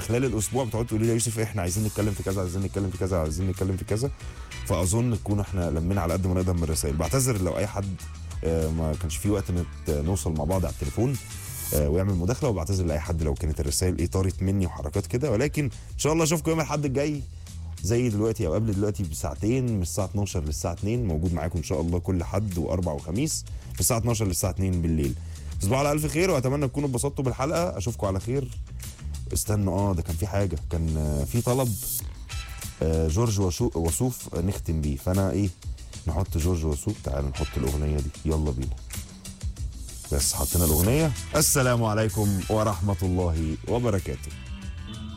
خلال الاسبوع بتقعدوا تقولوا لي يا يوسف احنا عايزين نتكلم في كذا عايزين نتكلم في كذا عايزين نتكلم في كذا فاظن نكون احنا لمينا على قد ما نقدر من الرسائل بعتذر لو اي حد آه، ما كانش في وقت نت- نوصل مع بعض على التليفون آه، ويعمل مداخله وبعتذر لاي حد لو كانت الرسائل ايه طارت مني وحركات كده ولكن ان شاء الله اشوفكم يوم الاحد الجاي زي دلوقتي او قبل دلوقتي بساعتين من الساعه 12 للساعه 2 موجود معاكم ان شاء الله كل حد واربع وخميس من الساعه 12 للساعه 2 بالليل تصبحوا على الف خير واتمنى تكونوا اتبسطتوا بالحلقه اشوفكم على خير استنوا اه ده كان في حاجه كان آه، في طلب آه، جورج وشو- وسوف نختم بيه فانا ايه نحط جورج وسوف تعالوا نحط الاغنيه دي يلا بينا بس حطينا الاغنيه السلام عليكم ورحمه الله وبركاته